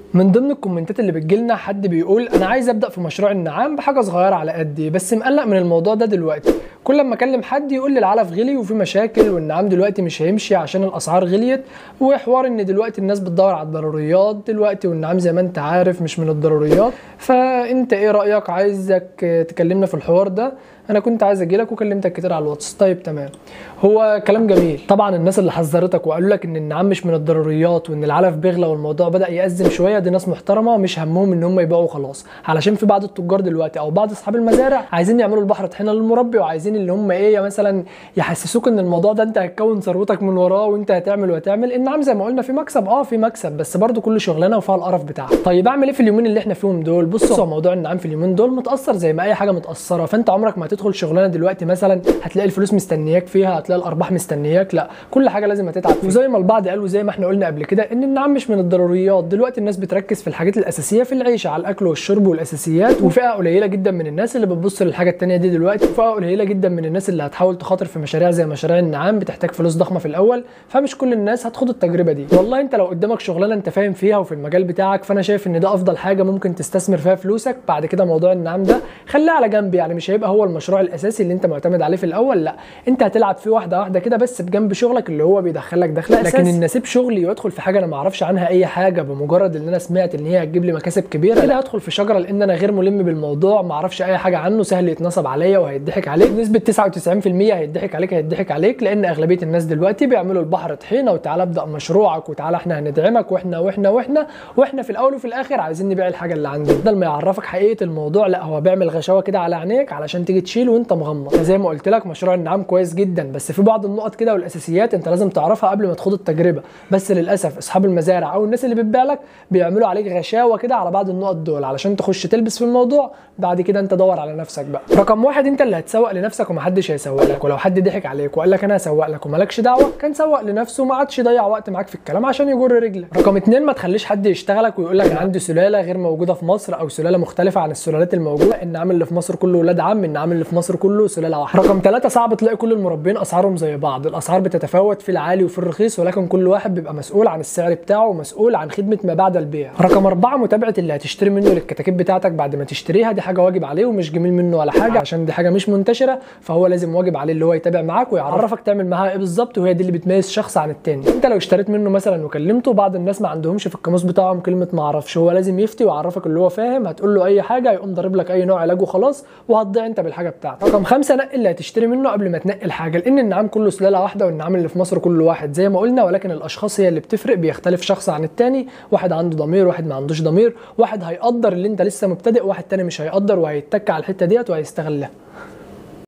من ضمن الكومنتات اللي بتجيلنا حد بيقول انا عايز ابدا في مشروع النعام بحاجه صغيره على قدي بس مقلق من الموضوع ده دلوقتي كل ما اكلم حد يقول لي العلف غلي وفي مشاكل والنعام دلوقتي مش هيمشي عشان الاسعار غليت وحوار ان دلوقتي الناس بتدور على الضروريات دلوقتي والنعام زي ما انت عارف مش من الضروريات فانت ايه رايك عايزك تكلمنا في الحوار ده انا كنت عايز اجيلك وكلمتك كتير على الواتس طيب تمام هو كلام جميل طبعا الناس اللي حذرتك وقالوا لك ان النعام مش من الضروريات وان العلف بيغلى والموضوع بدا يأزم شويه دي ناس محترمه مش همهم ان هم يبيعوا خلاص علشان في بعض التجار دلوقتي او بعض اصحاب المزارع عايزين يعملوا البحر طحينه للمربي وعايزين اللي هم ايه مثلا يحسسوك ان الموضوع ده انت هتكون ثروتك من وراه وانت هتعمل وهتعمل النعام زي ما قلنا في مكسب اه في مكسب بس برضه كل شغلانه وفيها القرف بتاعها طيب اعمل ايه في اليومين اللي احنا فيهم دول بصوا هو موضوع النعام في اليومين دول متاثر زي ما اي حاجه متاثره فانت عمرك ما هتدخل شغلانه دلوقتي مثلا هتلاقي الفلوس مستنياك فيها هتلاقي الارباح مستنياك لا كل حاجه لازم هتتعب فيها وزي ما البعض قال وزي ما احنا قلنا قبل كده ان النعام مش من الضروريات دلوقتي الناس بتركز في الحاجات الاساسيه في العيشه على الاكل والشرب والاساسيات وفئه قليله جدا من الناس اللي بتبص للحاجه الثانيه دي دلوقتي وفئه قليله جدا من الناس اللي هتحاول تخاطر في مشاريع زي مشاريع النعام بتحتاج فلوس ضخمه في الاول فمش كل الناس هتخوض التجربه دي والله انت لو قدامك شغلانه انت فاهم فيها وفي المجال بتاعك فانا شايف ان ده افضل حاجه ممكن تستثمر فيها فلوسك بعد كده موضوع النعام ده خليه على جنب يعني مش هيبقى هو المشروع الاساسي اللي انت معتمد عليه في الاول لا انت هتلعب فيه واحده واحده كده بس بجنب شغلك اللي هو بيدخلك دخل لكن ان اسيب شغلي وادخل في حاجه انا ما اعرفش عنها اي حاجه بمجرد ان انا سمعت ان هي هتجيب لي مكاسب كبيره كده هدخل في شجره لان انا غير ملم بالموضوع ما اعرفش اي حاجه عنه سهل يتنصب عليا وهيضحك عليك بنسبه 99% هيضحك عليك هيضحك عليك لان اغلبيه الناس دلوقتي بيعملوا البحر طحينه وتعالى ابدا مشروعك وتعالى احنا هندعمك واحنا واحنا واحنا واحنا في الاول وفي الاخر عايزين نبيع الحاجه اللي عندنا بدل ما يعرفك حقيقه الموضوع لا هو بيعمل غشاوه كده على عينيك علشان تيجي تشيل وانت مغمض زي ما قلت لك مشروع النعام كويس جدا بس في بعض النقط كده والاساسيات انت لازم تعرفها قبل ما تخوض التجربه بس للاسف اصحاب المزارع او الناس اللي بتبيع لك بيعملوا عليك غشاوه كده على بعض النقط دول علشان تخش تلبس في الموضوع بعد كده انت دور على نفسك بقى رقم واحد انت اللي هتسوق لنفسك ومحدش هيسوق لك ولو حد ضحك عليك وقال لك انا هسوق لك ومالكش دعوه كان سوق لنفسه وما عادش يضيع وقت معاك في الكلام عشان يجر رجلك رقم اتنين ما تخليش حد يشتغلك ويقول لك انا عندي سلاله غير موجوده في مصر او سلاله مختلفه عن السلالات الموجوده النعام اللي في مصر كله ولاد عم النعام اللي في مصر كله سلاله واحده رقم ثلاثة صعب تلاقي كل المربين اسعارهم زي بعض الاسعار بتتفاوت في العالي وفي الرخيص ولكن كل واحد بيبقى مسؤول عن السعر بتاعه ومسؤول عن خدمه ما بعد البيع رقم أربعة متابعه اللي هتشتري منه للكتاكيت بتاعتك بعد ما تشتريها دي حاجه واجب عليه ومش جميل منه ولا حاجه عشان دي حاجه مش منتشره فهو لازم واجب عليه اللي هو يتابع معاك ويعرفك تعمل معاها ايه بالظبط وهي دي اللي بتميز شخص عن التاني انت لو اشتريت منه مثلا وكلمته بعض الناس ما عندهمش في القاموس بتاعهم كلمه ما اعرفش هو لازم يفتي ويعرفك اللي هو فاهم هتقول له اي حاجه يقوم ضارب لك اي نوع علاج وخلاص وهتضيع انت بالحاجه بتاعتك رقم خمسة نقي اللي هتشتري منه قبل ما تنقي الحاجه لان النعام كله سلاله واحده والنعام اللي في مصر كله واحد زي ما قلنا ولكن الاشخاص هي اللي بتفرق بيختلف شخص عن التاني واحد عنده ضمير واحد ما عندوش ضمير واحد هيقدر اللي انت لسه مبتدئ واحد تاني مش هيقدر وهيتك على الحته ديت وهيستغلها